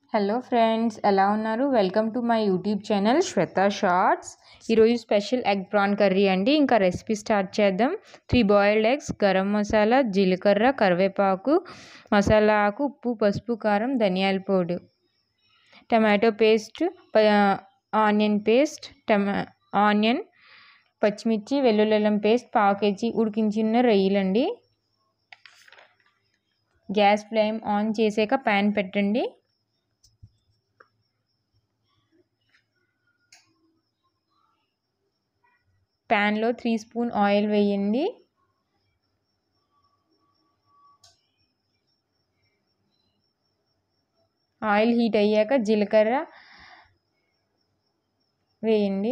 hello friends ఎలా ఉన్నారు welcome to my YouTube channel Shweta shorts ఈరోజు స్పెషల్ ఎగ్ ప్రాన్ కర్రీ అండి ఇంకా రెసిపీ స్టార్ట్ చేద్దాం three boiled eggs garam masala జీలకర్ర కరివేపాకు మసాలా ఆకు ఉప్పు పసుపు కారం ధనియాల పొడి tomato paste onion paste tomato onion పచ్చిమిర్చి వెల్లుల్లి పేస్ట్ పావు కేజీ ఉడికించిన రొయ్యలండి గ్యాస్ ఫ్లేమ్ ఆన్ చేసాక ప్యాన్ పెట్టండి ప్యాన్లో త్రీ స్పూన్ ఆయిల్ వేయండి ఆయిల్ హీట్ అయ్యాక జీలకర్ర వేయండి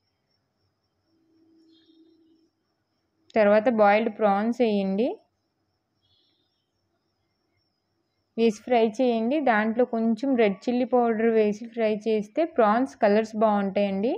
తర్వాత బాయిల్డ్ ప్రాన్స్ వేయండి వేసి ఫ్రై చేయండి దాంట్లో కొంచెం రెడ్ చిల్లీ పౌడర్ వేసి ఫ్రై చేస్తే ప్రాన్స్ కలర్స్ బాగుంటాయండి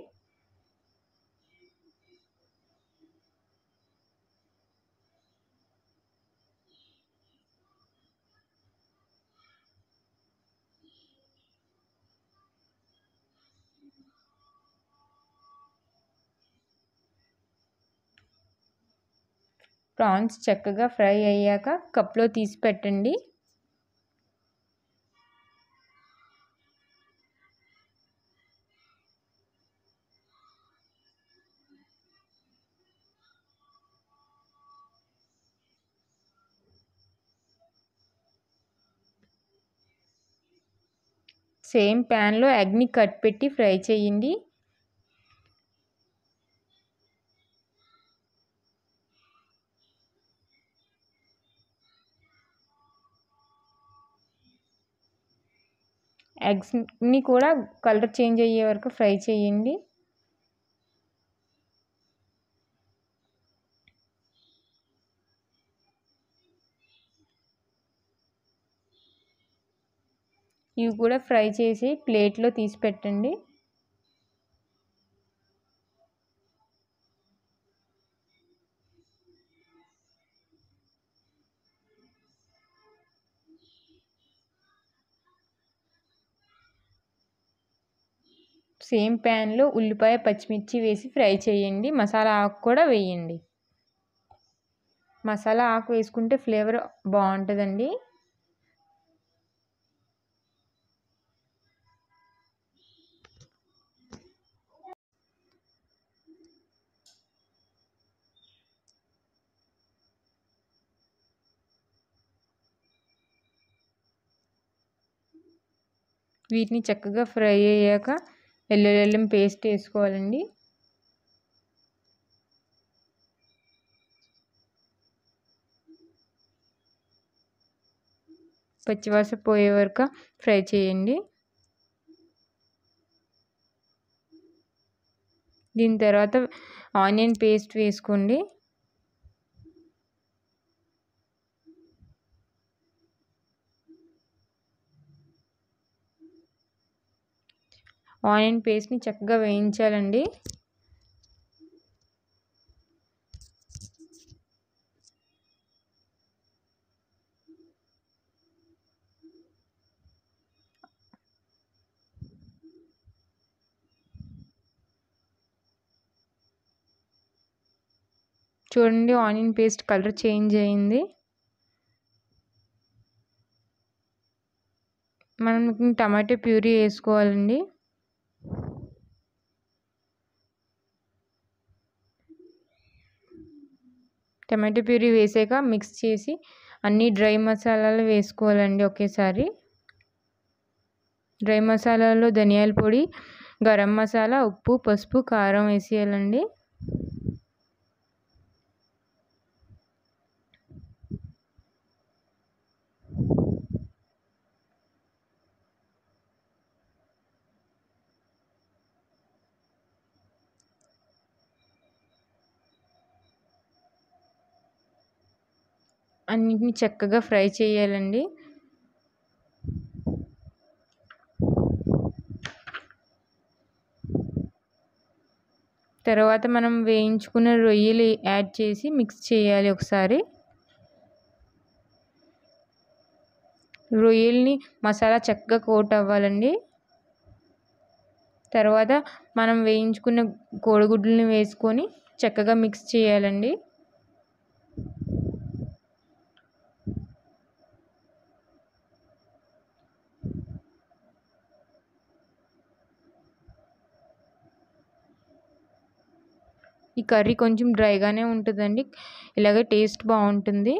ప్రాన్స్ చక్కగా ఫ్రై అయ్యాక కప్లో తీసి పెట్టండి సేమ్ ప్యాన్లో ఎగ్ని కట్ పెట్టి ఫ్రై చేయండి ఎగ్స్ని కూడా కలర్ చేంజ్ అయ్యే వరకు ఫ్రై చేయండి ఇవి కూడా ఫ్రై చేసి ప్లేట్లో తీసి పెట్టండి సేమ్ ప్యాన్లో ఉల్లిపాయ పచ్చిమిర్చి వేసి ఫ్రై చేయండి మసాలా ఆకు కూడా వేయండి మసాలా ఆకు వేసుకుంటే ఫ్లేవర్ బాగుంటుందండి వీటిని చక్కగా ఫ్రై అయ్యాక వెల్లుల్లి పేస్ట్ వేసుకోవాలండి పచ్చివాసన పోయే వరకు ఫ్రై చేయండి దీని తర్వాత ఆనియన్ పేస్ట్ వేసుకోండి ఆనియన్ పేస్ట్ని చక్కగా వేయించాలండి చూడండి ఆనియన్ పేస్ట్ కలర్ చేంజ్ అయింది మనం టమాటో ప్యూరీ వేసుకోవాలండి టమాటో ప్యూరీ వేసాక మిక్స్ చేసి అన్ని డ్రై మసాలాలు వేసుకోవాలండి ఒకేసారి డ్రై మసాలాలో ధనియాల పొడి గరం మసాలా ఉప్పు పసుపు కారం వేసేయాలండి అన్నిటిని చక్కగా ఫ్రై చేయాలండి తర్వాత మనం వేయించుకున్న రొయ్యలు యాడ్ చేసి మిక్స్ చేయాలి ఒకసారి రొయ్యల్ని మసాలా చక్కగా కోట్ అవ్వాలండి తర్వాత మనం వేయించుకున్న కోడిగుడ్లని వేసుకొని చక్కగా మిక్స్ చేయాలండి ఈ కర్రీ కొంచెం డ్రైగానే ఉంటుందండి ఇలాగే టేస్ట్ బాగుంటుంది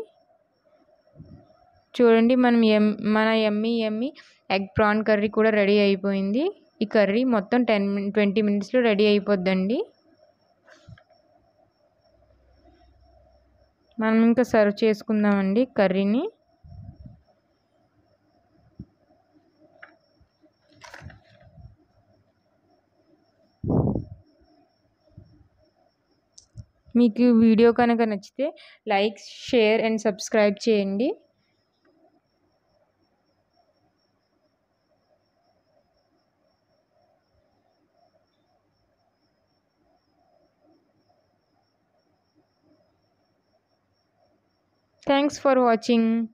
చూడండి మనం ఎమ్ మన ఎమ్మి ఎమ్మి ఎగ్ ప్రాన్ కర్రీ కూడా రెడీ అయిపోయింది ఈ కర్రీ మొత్తం టెన్ ట్వంటీ మినిట్స్లో రెడీ అయిపోద్దండి మనం ఇంకా సర్వ్ చేసుకుందామండి కర్రీని మీకు వీడియో కనుక నచ్చితే లైక్ షేర్ అండ్ సబ్స్క్రైబ్ చేయండి థ్యాంక్స్ ఫర్ వాచింగ్